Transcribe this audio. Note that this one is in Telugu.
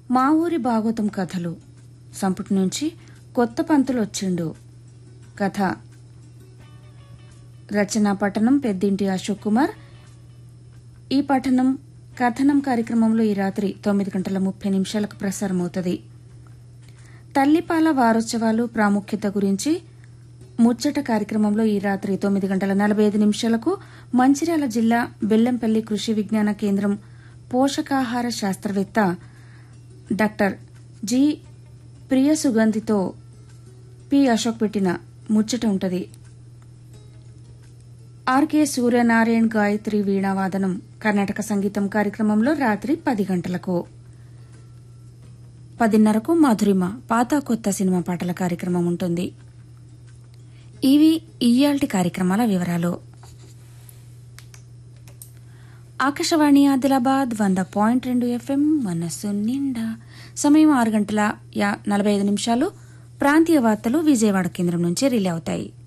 మా ఊరి భాగవతం కథలు సంపుటి నుంచి కొత్త పంతులు వచ్చిండు కథ రచనా పఠనం పెద్దింటి అశోక్ కుమార్ ఈ పఠనం కథనం కార్యక్రమంలో ఈ రాత్రి తొమ్మిది గంటల ముప్పై నిమిషాలకు ప్రసారమవుతుంది తల్లిపాల వారోత్సవాలు ప్రాముఖ్యత గురించి ముచ్చట కార్యక్రమంలో ఈ రాత్రి తొమ్మిది గంటల నలభై ఐదు నిమిషాలకు మంచిర్యాల జిల్లా బెల్లంపల్లి కృషి విజ్ఞాన కేంద్రం పోషకాహార శాస్త్రవేత్త డాక్టర్ జి ప్రియ సుగంధితో పి అశోక్ పెట్టిన ముచ్చట ఉంటది ఆర్కే సూర్యనారాయణ్ గాయత్రి వీణావాదనం కర్ణాటక సంగీతం కార్యక్రమంలో రాత్రి పది గంటలకు పదిన్నరకు మధురిమ పాత కొత్త సినిమా పాటల కార్యక్రమం ఉంటుంది ఇవి ఇయ్యాల్టి కార్యక్రమాల వివరాలు ఆకాశవాణి ఆదిలాబాద్ వంద పాయింట్ రెండు ఎఫ్ఎం మనస్సు నిండా సమయం ఆరు గంటల యా- నలభై ఐదు నిమిషాలు ప్రాంతీయ వార్తలు విజయవాడ కేంద్రం నుంచి రిలే అవుతాయి